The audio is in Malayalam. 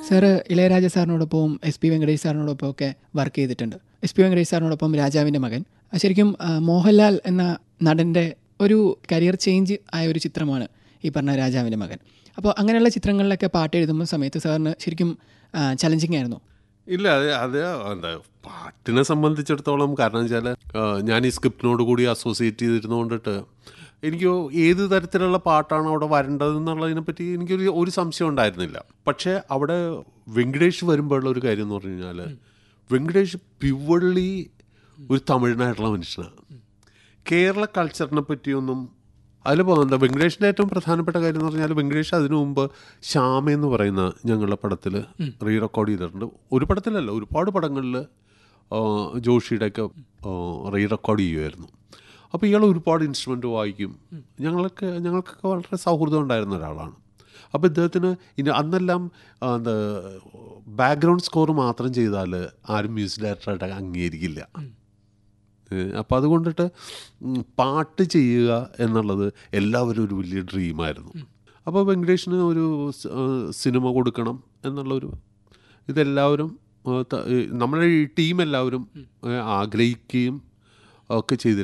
സാറ് ഇളയരാജ സാറിനോടൊപ്പവും എസ് പി വെങ്കടേഷ് സാറിനോടൊപ്പം ഒക്കെ വർക്ക് ചെയ്തിട്ടുണ്ട് എസ് പി വെങ്കടേഷ് സാറിനോടൊപ്പം രാജാവിൻ്റെ മകൻ അത് ശരിക്കും ആ, മോഹൻലാൽ എന്ന നടൻ്റെ ഒരു കരിയർ ചേഞ്ച് ആയ ഒരു ചിത്രമാണ് ഈ പറഞ്ഞ രാജാവിൻ്റെ മകൻ അപ്പോൾ അങ്ങനെയുള്ള ചിത്രങ്ങളിലൊക്കെ പാട്ട് എഴുതുമ്പോൾ സമയത്ത് സാറിന് ശരിക്കും ചലഞ്ചിങ് ആയിരുന്നു ഇല്ല അത് അത് എന്താ പാട്ടിനെ സംബന്ധിച്ചിടത്തോളം കാരണം വെച്ചാൽ ഞാൻ ഈ സ്ക്രിപ്റ്റിനോട് കൂടി അസോസിയേറ്റ് ചെയ്തിരുന്നുകൊണ്ടിട്ട് എനിക്ക് ഏത് തരത്തിലുള്ള പാട്ടാണ് അവിടെ വരേണ്ടതെന്നുള്ളതിനെ പറ്റി എനിക്കൊരു ഒരു സംശയം ഉണ്ടായിരുന്നില്ല പക്ഷേ അവിടെ വെങ്കടേഷ് വരുമ്പോഴുള്ള ഒരു കാര്യം എന്ന് പറഞ്ഞു കഴിഞ്ഞാൽ വെങ്കടേഷ് പ്യുവള്ളി ഒരു തമിഴനായിട്ടുള്ള മനുഷ്യനാണ് കേരള കൾച്ചറിനെ പറ്റിയൊന്നും അതിൽ എന്താ വെങ്കടേഷിൻ്റെ ഏറ്റവും പ്രധാനപ്പെട്ട കാര്യം എന്ന് പറഞ്ഞാൽ വെങ്കടേഷ് അതിനു മുമ്പ് ശ്യാമ എന്ന് പറയുന്ന ഞങ്ങളുടെ പടത്തിൽ റീ റെക്കോർഡ് ചെയ്തിട്ടുണ്ട് ഒരു പടത്തിലല്ല ഒരുപാട് പടങ്ങളിൽ ജോഷിയുടെയൊക്കെ റീ റെക്കോർഡ് ചെയ്യുമായിരുന്നു അപ്പോൾ ഇയാൾ ഒരുപാട് ഇൻസ്ട്രുമെൻ്റ് വായിക്കും ഞങ്ങൾക്ക് ഞങ്ങൾക്കൊക്കെ വളരെ സൗഹൃദം ഉണ്ടായിരുന്ന ഒരാളാണ് അപ്പോൾ ഇദ്ദേഹത്തിന് ഇനി അന്നെല്ലാം ആ, എന്താ ബാക്ക്ഗ്രൗണ്ട് സ്കോർ മാത്രം ചെയ്താൽ ആരും മ്യൂസിക് ഡയറക്ടറായിട്ട് അംഗീകരിക്കില്ല അപ്പോൾ അതുകൊണ്ടിട്ട് ഉം, പാട്ട് ചെയ്യുക എന്നുള്ളത് എല്ലാവരും ഒരു വലിയ ഡ്രീമായിരുന്നു അപ്പോൾ വെങ്കടേഷിന് ഒരു സ്- ആ, സിനിമ കൊടുക്കണം എന്നുള്ളൊരു ഇതെല്ലാവരും ആ, ത- ഈ നമ്മുടെ ഈ ടീം എല്ലാവരും ആ, ആഗ്രഹിക്കുകയും ഒക്കെ ചെയ്തിരുന്നു